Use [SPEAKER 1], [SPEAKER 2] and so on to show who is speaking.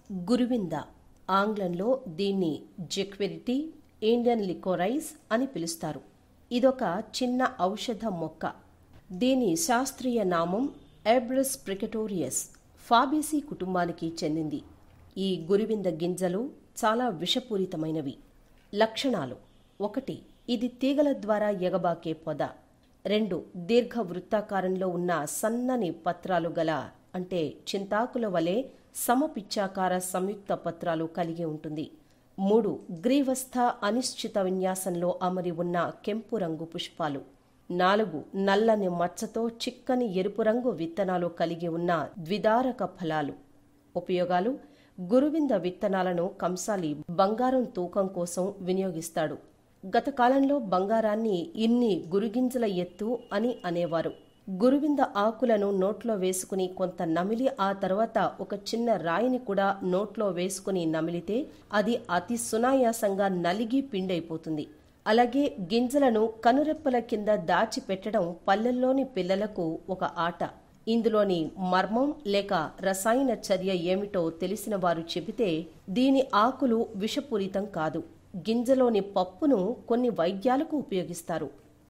[SPEAKER 1] గురువింద ఆంగ్లంలో దీన్ని జెక్వెరిటీ Indian liquorice అని పిలుస్తారు ఇదొక చిన్న ఔషధ మొక్క దీని శాస్త్రీయ నామం ఎబ్రస్ ప్రికటోరియస్ ఫాబేసి కుటుంబానికి చెందింది ఈ గురువింద గింజలు చాలా విషపూరితమైనవి లక్షణాలు ఒకటి ఇది తీగల ద్వారా ఎగబాకే పొద రెండు దీర్ఘ వృత్తాకారంలో ఉన్న సన్నని పత్రాలు గల అంటే చింతాకుల వలె సమపిచ్చాకార సంయుక్త పత్రాలు కలిగి ఉంటుంది మూడు గ్రీవస్థ అనిశ్చిత విన్యాసంలో అమరి ఉన్న కెంపు రంగు పుష్పాలు నాలుగు నల్లని మచ్చతో చిక్కని ఎరుపు రంగు విత్తనాలు కలిగి ఉన్న ద్విదారక ఫలాలు ఉపయోగాలు గురువింద విత్తనాలను కంసాలి బంగారం తూకం కోసం వినియోగిస్తాడు గత కాలంలో బంగారాన్ని ఇన్ని గురుగింజల ఎత్తు అని అనేవారు గురువింద ఆకులను నోట్లో వేసుకుని కొంత నమిలి ఆ తర్వాత ఒక చిన్న రాయిని కూడా నోట్లో వేసుకుని నమిలితే అది అతి సునాయాసంగా నలిగి పిండైపోతుంది అలాగే గింజలను కనురెప్పల కింద దాచిపెట్టడం పల్లెల్లోని పిల్లలకు ఒక ఆట ఇందులోని మర్మం లేక రసాయన చర్య ఏమిటో తెలిసిన వారు చెబితే దీని ఆకులు విషపూరితం కాదు గింజలోని పప్పును కొన్ని వైద్యాలకు ఉపయోగిస్తారు